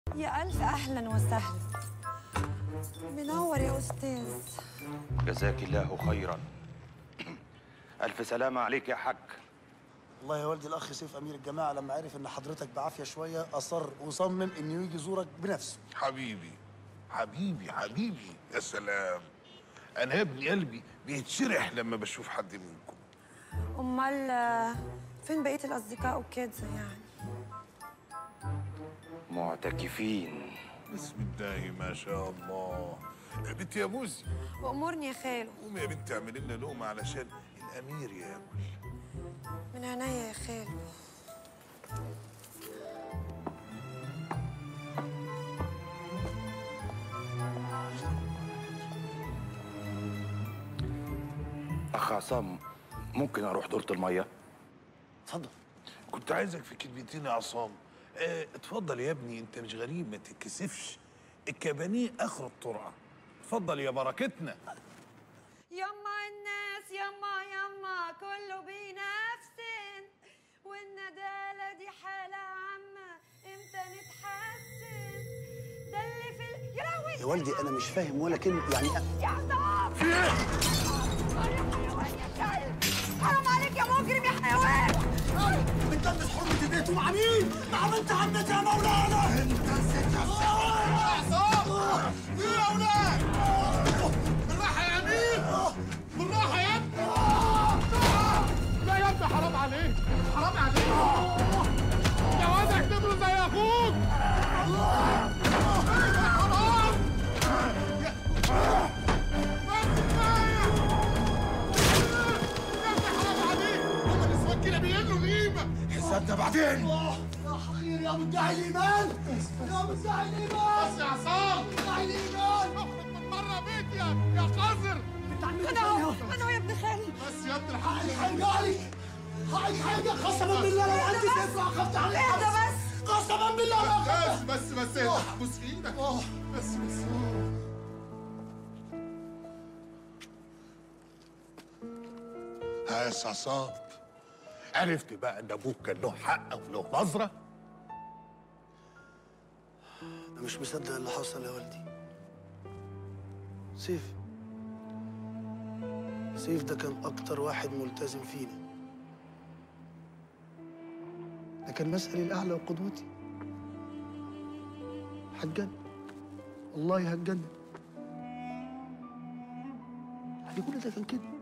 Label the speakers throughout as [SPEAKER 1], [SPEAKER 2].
[SPEAKER 1] يا ألف أهلا وسهلا منور يا أستاذ
[SPEAKER 2] جزاك الله خيرا ألف سلامة عليك يا حاج
[SPEAKER 3] والله يا والدي الاخ سيف امير الجماعه لما عرف ان حضرتك بعافيه شويه اصر وصمم انه يجي يزورك بنفسه
[SPEAKER 4] حبيبي حبيبي حبيبي يا سلام انا يا ابني قلبي بيتشرح لما بشوف حد منكم
[SPEAKER 1] أمال آه، فين بقية الأصدقاء وكده يعني
[SPEAKER 2] معتكفين
[SPEAKER 4] بسم الله ما شاء الله يا بنتي يا موزي
[SPEAKER 1] وأمورني يا خالو
[SPEAKER 4] قومي يا بنتي اعملي لنا لقمه علشان الامير ياكل
[SPEAKER 1] من عينيا يا خالو
[SPEAKER 2] أخ عصام ممكن أروح دورة المية
[SPEAKER 3] اتفضل
[SPEAKER 4] كنت عايزك في كلمتين يا عصام اه اتفضل يا ابني انت مش غريب ما تتكسفش الكبانيه اخر الطرعه اتفضل يا بركتنا
[SPEAKER 1] يما الناس يما يما كله بينفسن والندالة دي حالة عامة امتى نتحسن ده اللي في ال... يا لهوي
[SPEAKER 3] يا والدي انا مش فاهم ولا كلمه يعني
[SPEAKER 1] يا عصام في ايه؟ يا حيوان يا كلب حرام عليك يا مجرم يا حيوان
[SPEAKER 3] بتلبس حرمه البيت ومع مين؟ مع بنت عمتي يا مولانا انت نسيت نفسك عصام في يا اولاد بالراحه يا امين بالراحه يا ابني
[SPEAKER 5] لا يا ابني حرام عليك حرام عليك جوازك تبرز زي اخوك حرام
[SPEAKER 4] حسابنا بعدين
[SPEAKER 3] يا حقير يا مدعي الايمان يا مدعي الايمان
[SPEAKER 5] بس يا عصام
[SPEAKER 3] مدعي الايمان
[SPEAKER 5] اخرج من بره بيتي يا يا قذر
[SPEAKER 1] انا اهو انا اهو يا ابن خالي
[SPEAKER 5] بس يا ابني
[SPEAKER 3] حقك
[SPEAKER 5] الحق
[SPEAKER 3] حاجه عليك حقك حاجه قسما بالله لو عندي سيف اخذت عليك
[SPEAKER 1] اهدى بس
[SPEAKER 3] قسما بالله ما اخذت
[SPEAKER 5] بس بس بس اهدى بص في ايدك بس بس
[SPEAKER 4] ها يا عصام عرفت بقى ان ابوك كان له حق وله نظره
[SPEAKER 3] انا مش مصدق اللي حصل يا والدي سيف سيف ده كان اكتر واحد ملتزم فينا ده كان مثلي الاعلى وقدوتي هتجنن والله هتجنن يعني كل ده كان كده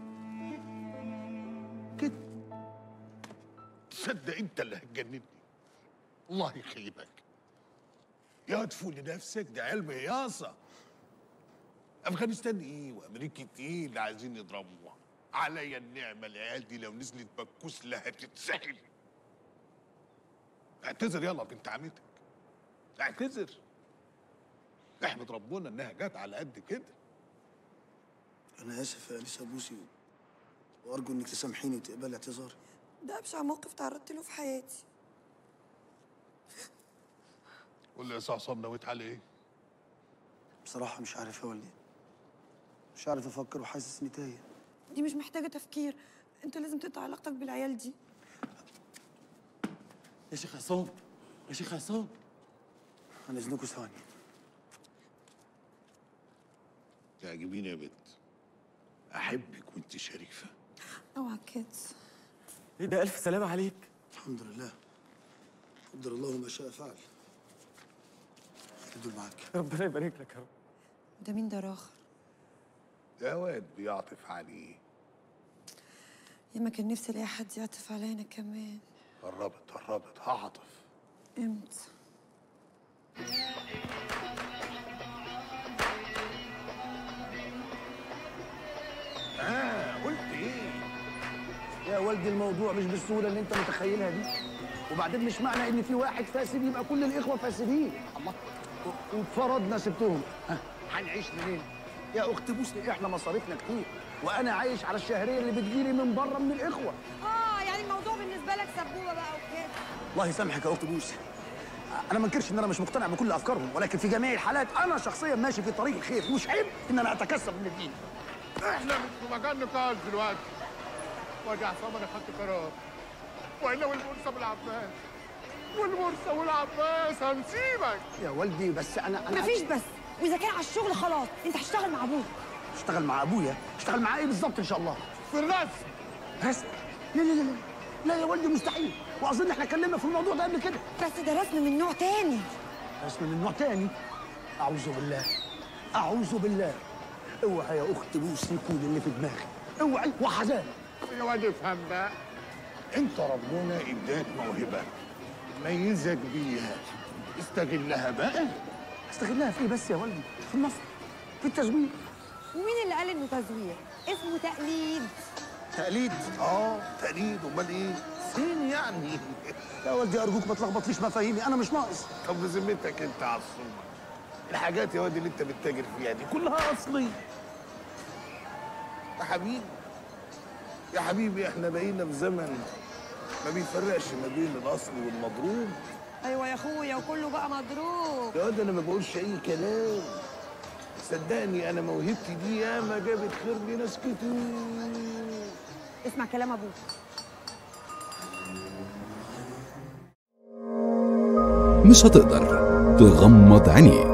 [SPEAKER 3] كده
[SPEAKER 4] تصدق انت اللي هتجنني الله يخيبك يا تفوق لنفسك ده علم هياصة افغانستان ايه وامريكا ايه اللي عايزين يضربوها عليا النعمه العيال دي لو نزلت بكوس لا هتتسحل اعتذر يلا بنت عمتك اعتذر احمد ربنا انها جت على قد كده
[SPEAKER 3] انا اسف يا انسه بوسي وارجو انك تسامحيني وتقبلي اعتذاري
[SPEAKER 1] ده أبشع موقف تعرضت له في حياتي
[SPEAKER 4] قول لي يا عصام نويت على ايه؟
[SPEAKER 3] بصراحه مش عارف يا والدي مش عارف افكر وحاسس اني تايه
[SPEAKER 1] دي مش محتاجة تفكير انت لازم تقطع علاقتك بالعيال دي
[SPEAKER 6] يا شيخ عصام يا شيخ عصام
[SPEAKER 3] عن اذنكم ثواني
[SPEAKER 4] تعجبيني يا بنت احبك وانت شريفه
[SPEAKER 1] اوعى كده
[SPEAKER 6] ايه ده الف سلامه عليك
[SPEAKER 3] الحمد لله قدر الله ما شاء فعل دول معاك
[SPEAKER 6] ربنا يبارك لك يا رب
[SPEAKER 1] ده مين ده راخر
[SPEAKER 4] ده واد بيعطف عليه
[SPEAKER 1] يا ما كان نفسي الاقي حد يعطف علينا كمان
[SPEAKER 4] قربت قربت هعطف
[SPEAKER 1] امتى
[SPEAKER 4] اه قلت ايه
[SPEAKER 3] يا والدي الموضوع مش بالسهوله اللي انت متخيلها دي وبعدين مش معنى ان في واحد فاسد يبقى كل الاخوه فاسدين الله و- وفرضنا سبتهم ها، هنعيش منين يا اخت بوسي احنا مصاريفنا كتير وانا عايش على الشهريه اللي بتجيلي من بره من الاخوه
[SPEAKER 1] اه يعني الموضوع بالنسبة لك سبوبة بقى وكده
[SPEAKER 3] الله يسامحك يا اخت بوسي انا ما انكرش ان انا مش مقتنع بكل افكارهم ولكن في جميع الحالات انا شخصيا ماشي في طريق الخير مش عيب ان انا اتكسب من الدين
[SPEAKER 5] احنا مش في مكان نقاش دلوقتي وادي عصام انا خدت قرار والا والمنصب العباس والمرسى والعباس هنسيبك
[SPEAKER 3] يا والدي بس انا انا
[SPEAKER 1] مفيش بس واذا كان على الشغل خلاص انت هتشتغل مع ابوك
[SPEAKER 3] اشتغل مع ابويا اشتغل معاه ايه بالظبط ان شاء الله
[SPEAKER 5] في الرسم
[SPEAKER 3] رسم لا لا لا لا لا يا والدي مستحيل واظن احنا اتكلمنا في الموضوع ده قبل كده
[SPEAKER 1] بس ده رسم من نوع تاني
[SPEAKER 3] رسم من نوع تاني اعوذ بالله اعوذ بالله اوعى يا اخت بوسي يكون اللي في دماغي اوعي وحزان
[SPEAKER 5] يا واد افهم بقى
[SPEAKER 4] انت ربنا اداك موهبه ميزك بيها استغلها بقى
[SPEAKER 3] استغلها في ايه بس يا والدي في النصر في التزوير
[SPEAKER 1] ومين اللي قال انه تزوير اسمه تقليد
[SPEAKER 3] تقليد
[SPEAKER 4] اه تقليد امال ايه فين يعني
[SPEAKER 3] يا والدي ارجوك ما تلخبطليش مفاهيمي انا مش ناقص
[SPEAKER 4] طب بذمتك انت عصومه الحاجات يا واد اللي انت بتتاجر فيها دي كلها اصلي يا حبيبي يا حبيبي احنا بقينا في زمن ما بيفرقش ما بين الاصلي والمضروب
[SPEAKER 1] ايوه يا اخويا وكله بقى مضروب
[SPEAKER 4] يا واد انا ما بقولش اي كلام صدقني انا موهبتي دي ياما جابت خير لناس كتير
[SPEAKER 1] اسمع كلام ابوك
[SPEAKER 7] مش هتقدر تغمض عينيك